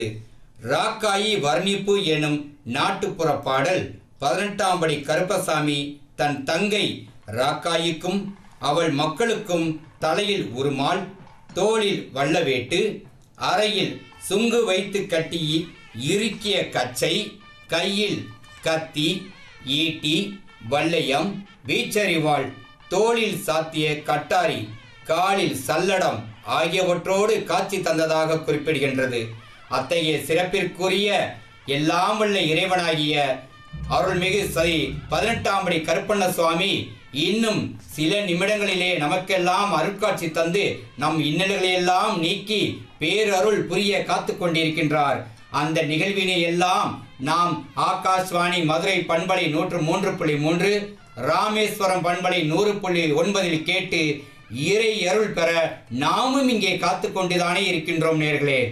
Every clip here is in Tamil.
ராக்காயி வர்ணிப்பு எனும் நாட்டுப்புற பாடல் பதினெட்டாம் படி கருப்பசாமி தன் தங்கை ராக்காயிக்கும் அவள் மக்களுக்கும் தலையில் உருமால் தோளில் வல்லவேட்டு அறையில் சுங்கு வைத்து கட்டி இறுக்கிய கச்சை கையில் கத்தி ஈட்டி வல்லையம் வீச்சறிவாள் தோளில் சாத்திய கட்டாரி காலில் சல்லடம் ஆகியவற்றோடு காட்சி தந்ததாக குறிப்பிடுகின்றது அத்தகைய சிறப்பிற்குரிய எல்லாம் வல்ல இறைவனாகிய அருள்மிகு சரி பதினெட்டாம் படி கருப்பண்ண சுவாமி இன்னும் சில நிமிடங்களிலே நமக்கெல்லாம் அருட்காட்சி தந்து நம் இன்னல்களையெல்லாம் நீக்கி பேரருள் புரிய காத்து கொண்டிருக்கின்றார் அந்த நிகழ்வினை எல்லாம் நாம் ஆகாஷ்வாணி மதுரை பண்பலை நூற்று மூன்று புள்ளி மூன்று ராமேஸ்வரம் பண்பலை நூறு புள்ளி ஒன்பதில் கேட்டு இறை அருள் பெற நாமும் இங்கே காத்து கொண்டுதானே இருக்கின்றோம் நேர்களே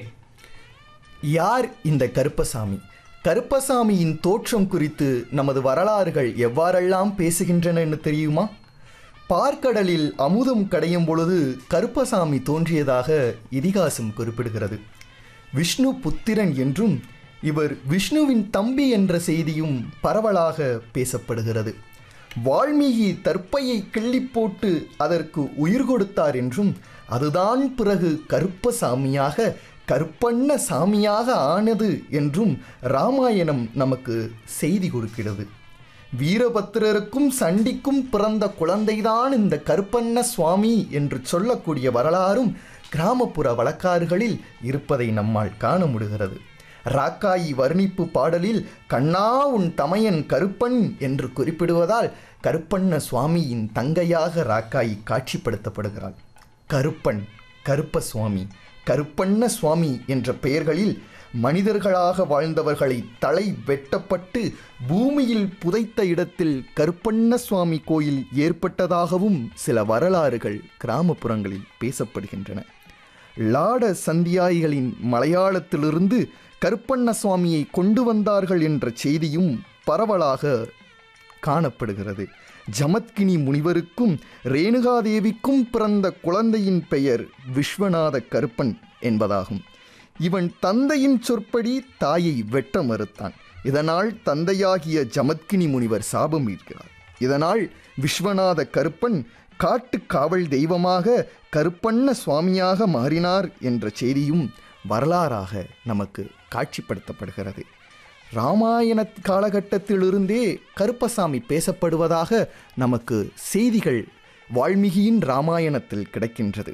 யார் இந்த கருப்பசாமி கருப்பசாமியின் தோற்றம் குறித்து நமது வரலாறுகள் எவ்வாறெல்லாம் பேசுகின்றன என்று தெரியுமா பார்க்கடலில் அமுதம் கடையும் பொழுது கருப்பசாமி தோன்றியதாக இதிகாசம் குறிப்பிடுகிறது விஷ்ணு புத்திரன் என்றும் இவர் விஷ்ணுவின் தம்பி என்ற செய்தியும் பரவலாக பேசப்படுகிறது வால்மீகி தற்பையை கிள்ளி போட்டு அதற்கு உயிர் கொடுத்தார் என்றும் அதுதான் பிறகு கருப்பசாமியாக கருப்பண்ண சாமியாக ஆனது என்றும் ராமாயணம் நமக்கு செய்தி கொடுக்கிறது வீரபத்திரருக்கும் சண்டிக்கும் பிறந்த குழந்தைதான் இந்த கருப்பண்ண சுவாமி என்று சொல்லக்கூடிய வரலாறும் கிராமப்புற வழக்காறுகளில் இருப்பதை நம்மால் காண முடிகிறது ராக்காயி வர்ணிப்பு பாடலில் கண்ணா உன் தமையன் கருப்பன் என்று குறிப்பிடுவதால் கருப்பண்ண சுவாமியின் தங்கையாக ராக்காயி காட்சிப்படுத்தப்படுகிறாள் கருப்பன் கருப்ப சுவாமி கருப்பண்ண சுவாமி என்ற பெயர்களில் மனிதர்களாக வாழ்ந்தவர்களை தலை வெட்டப்பட்டு பூமியில் புதைத்த இடத்தில் கருப்பண்ண சுவாமி கோயில் ஏற்பட்டதாகவும் சில வரலாறுகள் கிராமப்புறங்களில் பேசப்படுகின்றன லாட சந்தியாயிகளின் மலையாளத்திலிருந்து கருப்பண்ண சுவாமியை கொண்டு வந்தார்கள் என்ற செய்தியும் பரவலாக காணப்படுகிறது ஜமத்கினி முனிவருக்கும் ரேணுகாதேவிக்கும் பிறந்த குழந்தையின் பெயர் விஸ்வநாத கருப்பன் என்பதாகும் இவன் தந்தையின் சொற்படி தாயை வெட்ட மறுத்தான் இதனால் தந்தையாகிய ஜமத்கினி முனிவர் சாபம் இருக்கிறார் இதனால் விஸ்வநாத கருப்பன் காட்டு காவல் தெய்வமாக கருப்பண்ண சுவாமியாக மாறினார் என்ற செய்தியும் வரலாறாக நமக்கு காட்சிப்படுத்தப்படுகிறது ராமாயண காலகட்டத்திலிருந்தே கருப்பசாமி பேசப்படுவதாக நமக்கு செய்திகள் வால்மீகியின் ராமாயணத்தில் கிடைக்கின்றது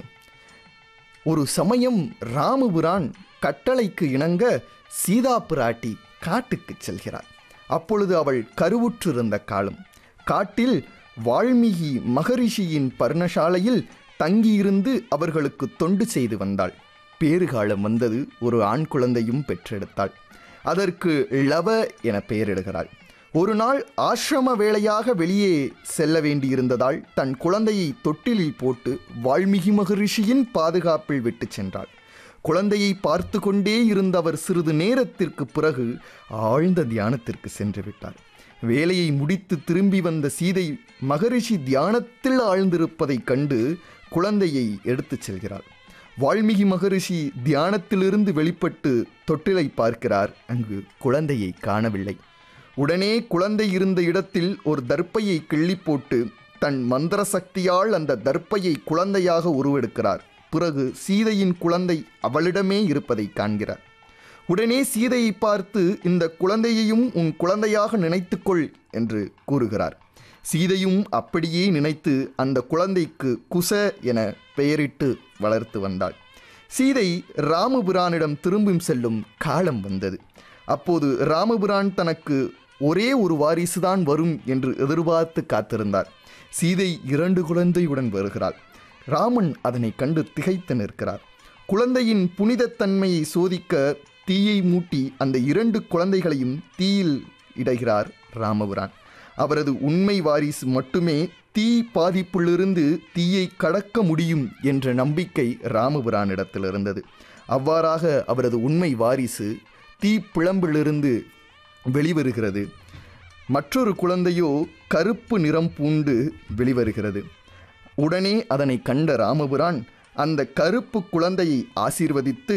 ஒரு சமயம் ராமபுரான் கட்டளைக்கு இணங்க சீதா பிராட்டி காட்டுக்கு செல்கிறார் அப்பொழுது அவள் கருவுற்றிருந்த காலம் காட்டில் வால்மீகி மகரிஷியின் பர்ணசாலையில் தங்கியிருந்து அவர்களுக்கு தொண்டு செய்து வந்தாள் பேறுகாலம் வந்தது ஒரு ஆண் குழந்தையும் பெற்றெடுத்தாள் அதற்கு லவ என பெயரிடுகிறாள் ஒரு நாள் ஆசிரம வேளையாக வெளியே செல்ல வேண்டியிருந்ததால் தன் குழந்தையை தொட்டிலில் போட்டு வால்மீகி மகரிஷியின் பாதுகாப்பில் விட்டு சென்றாள் குழந்தையை பார்த்து கொண்டே இருந்த அவர் சிறிது நேரத்திற்கு பிறகு ஆழ்ந்த தியானத்திற்கு சென்று விட்டார் வேலையை முடித்து திரும்பி வந்த சீதை மகரிஷி தியானத்தில் ஆழ்ந்திருப்பதைக் கண்டு குழந்தையை எடுத்துச் செல்கிறார் வால்மீகி மகரிஷி தியானத்திலிருந்து வெளிப்பட்டு தொட்டிலை பார்க்கிறார் அங்கு குழந்தையை காணவில்லை உடனே குழந்தை இருந்த இடத்தில் ஒரு தர்ப்பையை கிள்ளி போட்டு தன் மந்திர சக்தியால் அந்த தர்ப்பையை குழந்தையாக உருவெடுக்கிறார் பிறகு சீதையின் குழந்தை அவளிடமே இருப்பதை காண்கிறார் உடனே சீதையை பார்த்து இந்த குழந்தையையும் உன் குழந்தையாக நினைத்துக்கொள் என்று கூறுகிறார் சீதையும் அப்படியே நினைத்து அந்த குழந்தைக்கு குச என பெயரிட்டு வளர்த்து வந்தாள் சீதை ராமபுரானிடம் திரும்பும் செல்லும் காலம் வந்தது அப்போது ராமபுரான் தனக்கு ஒரே ஒரு வாரிசுதான் வரும் என்று எதிர்பார்த்து காத்திருந்தார் சீதை இரண்டு குழந்தையுடன் வருகிறாள் ராமன் அதனை கண்டு திகைத்து நிற்கிறார் குழந்தையின் புனிதத்தன்மையை சோதிக்க தீயை மூட்டி அந்த இரண்டு குழந்தைகளையும் தீயில் இடுகிறார் ராமபுரான் அவரது உண்மை வாரிசு மட்டுமே தீ பாதிப்பிலிருந்து தீயை கடக்க முடியும் என்ற நம்பிக்கை ராமபுரானிடத்தில் இருந்தது அவ்வாறாக அவரது உண்மை வாரிசு தீ பிளம்பிலிருந்து வெளிவருகிறது மற்றொரு குழந்தையோ கருப்பு நிறம் பூண்டு வெளிவருகிறது உடனே அதனை கண்ட ராமபுரான் அந்த கருப்பு குழந்தையை ஆசீர்வதித்து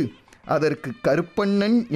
அதற்கு கருப்பண்ணன்